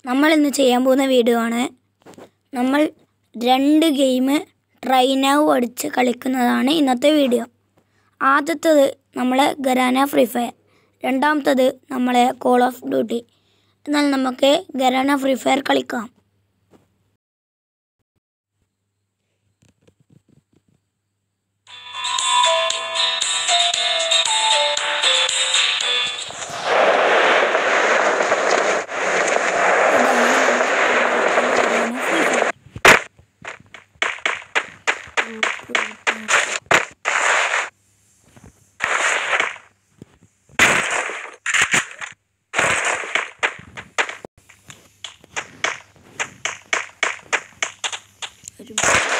നമ്മൾ ഇന്ന് ചെയ്യാൻ പോകുന്ന വീഡിയോ ആണ് നമ്മൾ രണ്ട് ഗെയിം ട്രൈനാവ് അടിച്ച് കളിക്കുന്നതാണ് ഇന്നത്തെ വീഡിയോ ആദ്യത്തത് നമ്മളെ ഗരാന ഫ്രീ ഫയർ രണ്ടാമത്തത് നമ്മളെ കോൾ ഓഫ് ഡ്യൂട്ടി എന്നാൽ നമുക്ക് ഗരാന ഫ്രീ ഫയർ കളിക്കാം ഇതാണ് ഗരാന ഫ്രീ ഫയർ ഒരു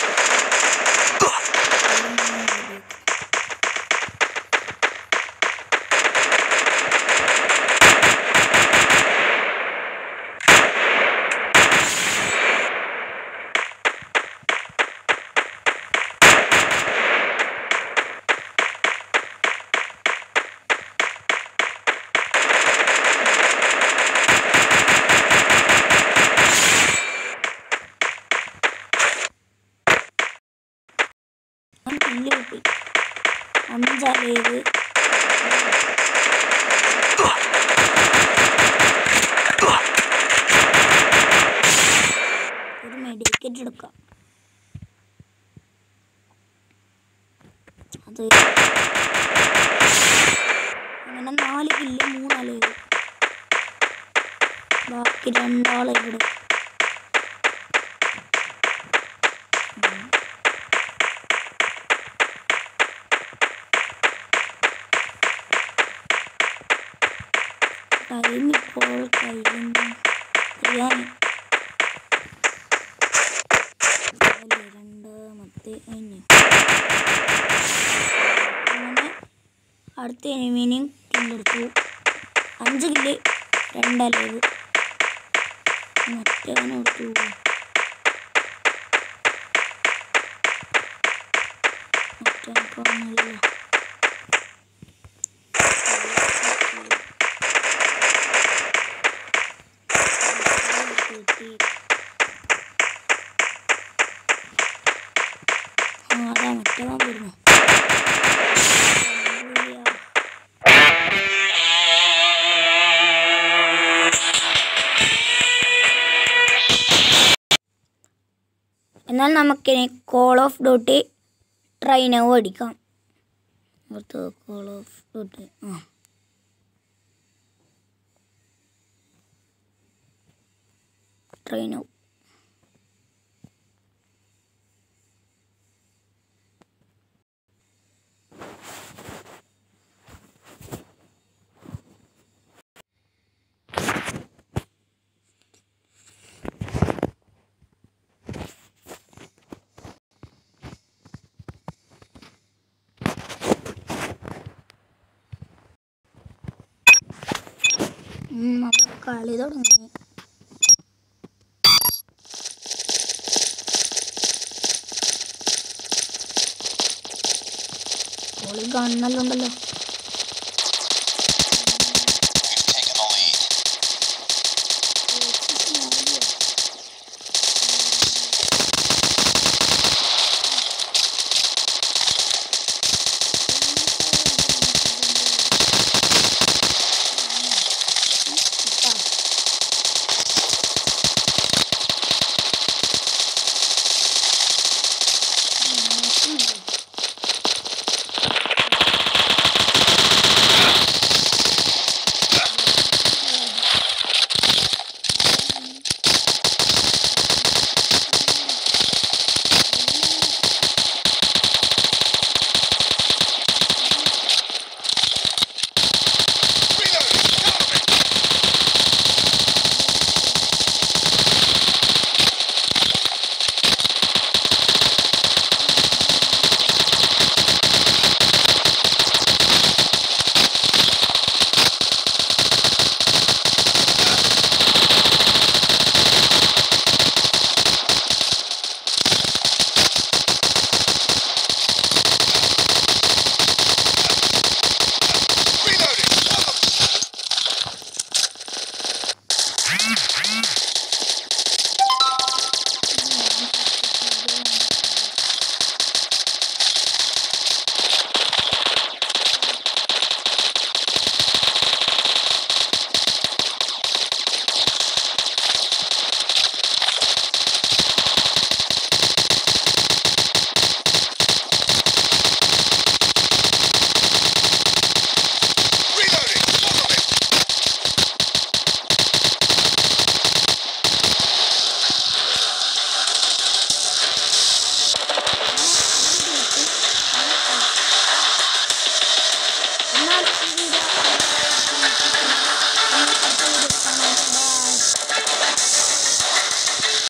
കില്ല് കിട്ടി അഞ്ചാലേത് ഒരു മെഡിക്കറ്റ് എടുക്കാം അത് അങ്ങനെ നാല് കില്ല് മൂന്നാലേത് ബാക്കി രണ്ടാളെ ഇവിടെ ടൈം ഇപ്പോൾ കഴിയുന്നു അറിയാൻ രണ്ടാമത്തെ കഴിഞ്ഞു അങ്ങനെ അടുത്ത എനിമീനെയും കില്ലെടുത്തു അഞ്ച് കില്ല് രണ്ടലേത് മറ്റവനെടുത്തു മറ്റവൻ കാണുന്നില്ല കിട്ടി ആ അതാ മറ്റവൻ വരുന്നു എന്നാൽ നമുക്കിനി കോൾ ഓഫ് ഡ്യൂട്ടി ട്രെയിനവ് അടിക്കാം അടുത്ത കോൾ ഓഫ് ഡ്യൂട്ടി ആ ട്രെയിനവ് ഉം, അപ്പൊ കളി തുടങ്ങി ഓളി കാണുന്നല്ലോ ഉണ്ടല്ലോ